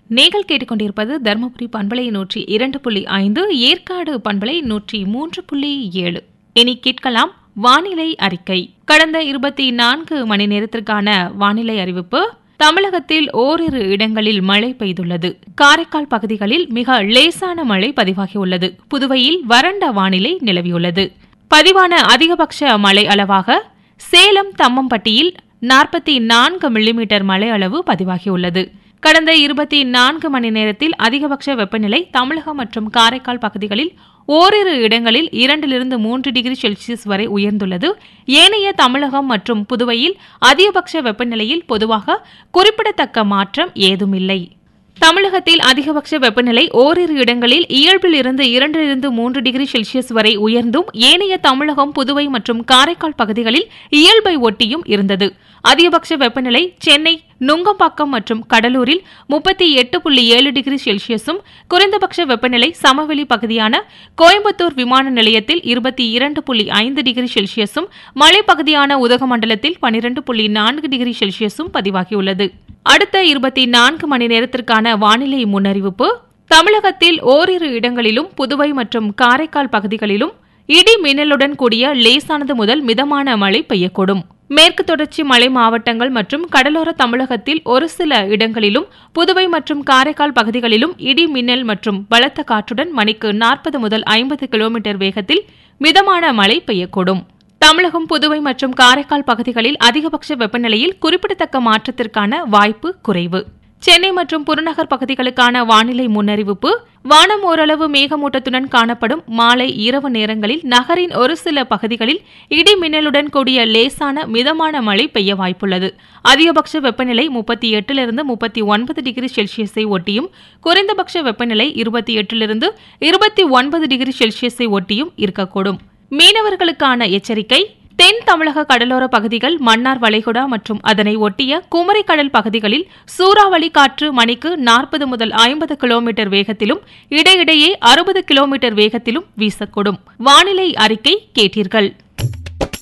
நீங்கள் கேட்டுக்கொண்டிருப்பது தருமபுரி பண்பலை நூற்றி இரண்டு புள்ளி ஐந்து ஏற்காடு பண்பலை நூற்றி மூன்று புள்ளி ஏழு இனி கேட்கலாம் வானிலை அறிக்கை கடந்த இருபத்தி நான்கு மணி நேரத்திற்கான வானிலை அறிவிப்பு தமிழகத்தில் ஓரிரு இடங்களில் மழை பெய்துள்ளது காரைக்கால் பகுதிகளில் மிக லேசான மழை பதிவாகியுள்ளது புதுவையில் வறண்ட வானிலை நிலவியுள்ளது பதிவான அதிகபட்ச மழை அளவாக சேலம் தம்மம்பட்டியில் நாற்பத்தி நான்கு மில்லிமீட்டர் மழை அளவு பதிவாகியுள்ளது கடந்த இருபத்தி நான்கு மணி நேரத்தில் அதிகபட்ச வெப்பநிலை தமிழகம் மற்றும் காரைக்கால் பகுதிகளில் ஓரிரு இடங்களில் இரண்டிலிருந்து மூன்று டிகிரி செல்சியஸ் வரை உயர்ந்துள்ளது ஏனைய தமிழகம் மற்றும் புதுவையில் அதிகபட்ச வெப்பநிலையில் பொதுவாக குறிப்பிடத்தக்க மாற்றம் ஏதுமில்லை தமிழகத்தில் அதிகபட்ச வெப்பநிலை ஓரிரு இடங்களில் இயல்பில் இருந்து இரண்டிலிருந்து மூன்று டிகிரி செல்சியஸ் வரை உயர்ந்தும் ஏனைய தமிழகம் புதுவை மற்றும் காரைக்கால் பகுதிகளில் இயல்பை ஒட்டியும் இருந்தது அதிகபட்ச வெப்பநிலை சென்னை நுங்கம்பாக்கம் மற்றும் கடலூரில் முப்பத்தி எட்டு புள்ளி ஏழு டிகிரி செல்சியஸும் குறைந்தபட்ச வெப்பநிலை சமவெளி பகுதியான கோயம்புத்தூர் விமான நிலையத்தில் இருபத்தி இரண்டு புள்ளி ஐந்து டிகிரி செல்சியஸும் மலைப்பகுதியான உதகமண்டலத்தில் பனிரெண்டு புள்ளி நான்கு டிகிரி செல்சியஸும் பதிவாகியுள்ளது அடுத்த இருபத்தி நான்கு மணி நேரத்திற்கான வானிலை முன்னறிவிப்பு தமிழகத்தில் ஓரிரு இடங்களிலும் புதுவை மற்றும் காரைக்கால் பகுதிகளிலும் இடி மின்னலுடன் கூடிய லேசானது முதல் மிதமான மழை பெய்யக்கூடும் மேற்கு தொடர்ச்சி மலை மாவட்டங்கள் மற்றும் கடலோர தமிழகத்தில் ஒரு சில இடங்களிலும் புதுவை மற்றும் காரைக்கால் பகுதிகளிலும் இடி மின்னல் மற்றும் பலத்த காற்றுடன் மணிக்கு நாற்பது முதல் ஐம்பது கிலோமீட்டர் வேகத்தில் மிதமான மழை பெய்யக்கூடும் தமிழகம் புதுவை மற்றும் காரைக்கால் பகுதிகளில் அதிகபட்ச வெப்பநிலையில் குறிப்பிடத்தக்க மாற்றத்திற்கான வாய்ப்பு குறைவு சென்னை மற்றும் புறநகர் பகுதிகளுக்கான வானிலை முன்னறிவிப்பு வானம் ஓரளவு மேகமூட்டத்துடன் காணப்படும் மாலை இரவு நேரங்களில் நகரின் ஒரு சில பகுதிகளில் இடி மின்னலுடன் கூடிய லேசான மிதமான மழை பெய்ய வாய்ப்புள்ளது அதிகபட்ச வெப்பநிலை முப்பத்தி எட்டிலிருந்து முப்பத்தி ஒன்பது டிகிரி செல்சியஸை ஒட்டியும் குறைந்தபட்ச வெப்பநிலை இருபத்தி எட்டிலிருந்து இருபத்தி ஒன்பது டிகிரி செல்சியஸை ஒட்டியும் இருக்கக்கூடும் மீனவர்களுக்கான எச்சரிக்கை தென் தமிழக கடலோர பகுதிகள் மன்னார் வளைகுடா மற்றும் அதனை ஒட்டிய குமரி கடல் பகுதிகளில் சூறாவளி காற்று மணிக்கு நாற்பது முதல் ஐம்பது கிலோமீட்டர் வேகத்திலும் இடையிடையே அறுபது கிலோமீட்டர் வேகத்திலும் வீசக்கூடும் வானிலை அறிக்கை கேட்டீர்கள்